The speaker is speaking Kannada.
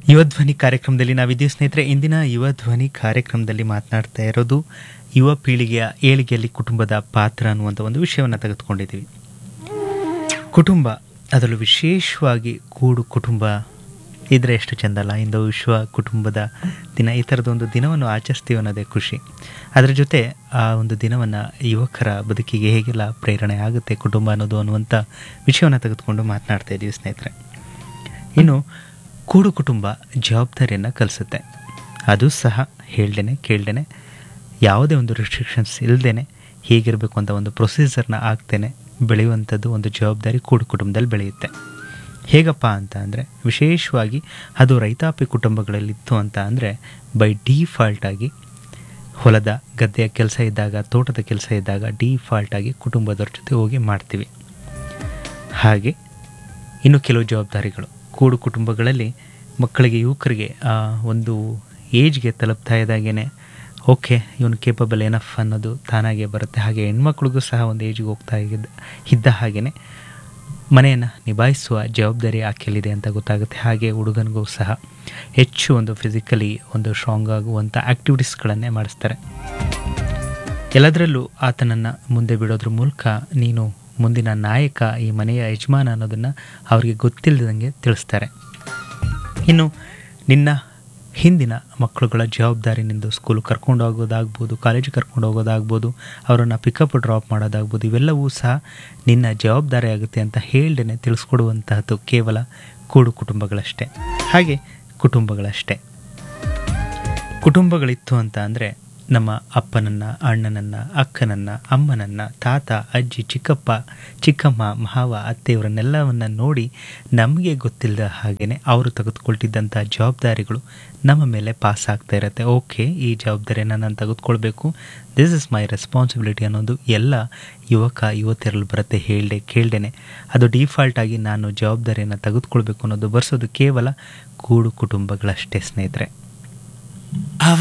ಯುವ ಧ್ವನಿ ಕಾರ್ಯಕ್ರಮದಲ್ಲಿ ನಾವಿದ್ದೀವಿ ಸ್ನೇಹಿತರೆ ಇಂದಿನ ಯುವ ಧ್ವನಿ ಕಾರ್ಯಕ್ರಮದಲ್ಲಿ ಮಾತನಾಡ್ತಾ ಇರೋದು ಯುವ ಪೀಳಿಗೆಯ ಏಳಿಗೆಯಲ್ಲಿ ಕುಟುಂಬದ ಪಾತ್ರ ಅನ್ನುವಂಥ ಒಂದು ವಿಷಯವನ್ನು ತೆಗೆದುಕೊಂಡಿದ್ದೀವಿ ಕುಟುಂಬ ಅದರಲ್ಲೂ ವಿಶೇಷವಾಗಿ ಕೂಡು ಕುಟುಂಬ ಇದ್ರೆ ಎಷ್ಟು ಚೆಂದ ಅಲ್ಲ ಇಂದು ವಿಶ್ವ ಕುಟುಂಬದ ದಿನ ಈ ಥರದ ಒಂದು ದಿನವನ್ನು ಆಚರಿಸ್ತೀವಿ ಅನ್ನೋದೇ ಖುಷಿ ಅದರ ಜೊತೆ ಆ ಒಂದು ದಿನವನ್ನು ಯುವಕರ ಬದುಕಿಗೆ ಹೇಗೆಲ್ಲ ಪ್ರೇರಣೆ ಆಗುತ್ತೆ ಕುಟುಂಬ ಅನ್ನೋದು ಅನ್ನುವಂಥ ವಿಷಯವನ್ನು ತೆಗೆದುಕೊಂಡು ಮಾತನಾಡ್ತಾ ಇದ್ದೀವಿ ಸ್ನೇಹಿತರೆ ಇನ್ನು ಕೂಡು ಕುಟುಂಬ ಜವಾಬ್ದಾರಿಯನ್ನು ಕಲಿಸುತ್ತೆ ಅದು ಸಹ ಹೇಳ್ದೇನೆ ಕೇಳ್ದೇನೆ ಯಾವುದೇ ಒಂದು ರಿಸ್ಟ್ರಿಕ್ಷನ್ಸ್ ಇಲ್ಲದೇನೆ ಹೇಗಿರಬೇಕು ಅಂತ ಒಂದು ಪ್ರೊಸೀಜರ್ನ ಆಗ್ತೇನೆ ಬೆಳೆಯುವಂಥದ್ದು ಒಂದು ಜವಾಬ್ದಾರಿ ಕೂಡು ಕುಟುಂಬದಲ್ಲಿ ಬೆಳೆಯುತ್ತೆ ಹೇಗಪ್ಪ ಅಂತ ಅಂದರೆ ವಿಶೇಷವಾಗಿ ಅದು ರೈತಾಪಿ ಕುಟುಂಬಗಳಲ್ಲಿತ್ತು ಅಂತ ಅಂದರೆ ಬೈ ಡಿಫಾಲ್ಟಾಗಿ ಹೊಲದ ಗದ್ದೆಯ ಕೆಲಸ ಇದ್ದಾಗ ತೋಟದ ಕೆಲಸ ಇದ್ದಾಗ ಡಿಫಾಲ್ಟಾಗಿ ಕುಟುಂಬದವ್ರ ಜೊತೆ ಹೋಗಿ ಮಾಡ್ತೀವಿ ಹಾಗೆ ಇನ್ನು ಕೆಲವು ಜವಾಬ್ದಾರಿಗಳು ಕೂಡು ಕುಟುಂಬಗಳಲ್ಲಿ ಮಕ್ಕಳಿಗೆ ಯುವಕರಿಗೆ ಆ ಒಂದು ಏಜ್ಗೆ ತಲುಪ್ತಾ ಇದ್ದಾಗೇ ಓಕೆ ಇವನು ಕೇಪಬಲ್ ಏನಫ್ ಅನ್ನೋದು ತಾನಾಗೆ ಬರುತ್ತೆ ಹಾಗೆ ಹೆಣ್ಮಕ್ಳಿಗೂ ಸಹ ಒಂದು ಏಜ್ಗೆ ಹೋಗ್ತಾ ಇದ್ದ ಇದ್ದ ಹಾಗೆಯೇ ಮನೆಯನ್ನು ನಿಭಾಯಿಸುವ ಜವಾಬ್ದಾರಿ ಆಕೆಯಲ್ಲಿದೆ ಅಂತ ಗೊತ್ತಾಗುತ್ತೆ ಹಾಗೆ ಹುಡುಗನಿಗೂ ಸಹ ಹೆಚ್ಚು ಒಂದು ಫಿಸಿಕಲಿ ಒಂದು ಸ್ಟ್ರಾಂಗ್ ಆಗುವಂಥ ಆ್ಯಕ್ಟಿವಿಟೀಸ್ಗಳನ್ನೇ ಮಾಡಿಸ್ತಾರೆ ಎಲ್ಲದರಲ್ಲೂ ಆತನನ್ನು ಮುಂದೆ ಬಿಡೋದ್ರ ಮೂಲಕ ನೀನು ಮುಂದಿನ ನಾಯಕ ಈ ಮನೆಯ ಯಜಮಾನ ಅನ್ನೋದನ್ನು ಅವರಿಗೆ ಗೊತ್ತಿಲ್ಲದಂಗೆ ತಿಳಿಸ್ತಾರೆ ಇನ್ನು ನಿನ್ನ ಹಿಂದಿನ ಮಕ್ಕಳುಗಳ ಜವಾಬ್ದಾರಿ ನಿಂದು ಸ್ಕೂಲ್ ಕರ್ಕೊಂಡು ಹೋಗೋದಾಗ್ಬೋದು ಕಾಲೇಜಿಗೆ ಕರ್ಕೊಂಡು ಹೋಗೋದಾಗ್ಬೋದು ಅವರನ್ನು ಪಿಕಪ್ ಡ್ರಾಪ್ ಮಾಡೋದಾಗ್ಬೋದು ಇವೆಲ್ಲವೂ ಸಹ ನಿನ್ನ ಜವಾಬ್ದಾರಿ ಆಗುತ್ತೆ ಅಂತ ಹೇಳ್ದೇನೆ ತಿಳಿಸ್ಕೊಡುವಂತಹದ್ದು ಕೇವಲ ಕೂಡು ಕುಟುಂಬಗಳಷ್ಟೇ ಹಾಗೆ ಕುಟುಂಬಗಳಷ್ಟೇ ಕುಟುಂಬಗಳಿತ್ತು ಅಂತ ಅಂದರೆ ನಮ್ಮ ಅಪ್ಪನನ್ನು ಅಣ್ಣನನ್ನು ಅಕ್ಕನನ್ನು ಅಮ್ಮನನ್ನು ತಾತ ಅಜ್ಜಿ ಚಿಕ್ಕಪ್ಪ ಚಿಕ್ಕಮ್ಮ ಮಾವ ಅತ್ತೆಯವರನ್ನೆಲ್ಲವನ್ನ ನೋಡಿ ನಮಗೆ ಗೊತ್ತಿಲ್ಲದ ಹಾಗೆಯೇ ಅವರು ತೆಗೆದುಕೊಳ್ತಿದ್ದಂಥ ಜವಾಬ್ದಾರಿಗಳು ನಮ್ಮ ಮೇಲೆ ಪಾಸ್ ಆಗ್ತಾ ಇರುತ್ತೆ ಓಕೆ ಈ ಜವಾಬ್ದಾರಿಯನ್ನು ನಾನು ತೆಗೆದುಕೊಳ್ಬೇಕು ದಿಸ್ ಇಸ್ ಮೈ ರೆಸ್ಪಾನ್ಸಿಬಿಲಿಟಿ ಅನ್ನೋದು ಎಲ್ಲ ಯುವಕ ಯುವತಿಯರಲ್ಲಿ ಬರುತ್ತೆ ಹೇಳ್ದೆ ಕೇಳ್ದೇನೆ ಅದು ಡಿಫಾಲ್ಟ್ ಆಗಿ ನಾನು ಜವಾಬ್ದಾರಿಯನ್ನು ತೆಗೆದುಕೊಳ್ಬೇಕು ಅನ್ನೋದು ಬರ್ಸೋದು ಕೇವಲ ಕೂಡು ಕುಟುಂಬಗಳಷ್ಟೇ ಸ್ನೇಹಿತರೆ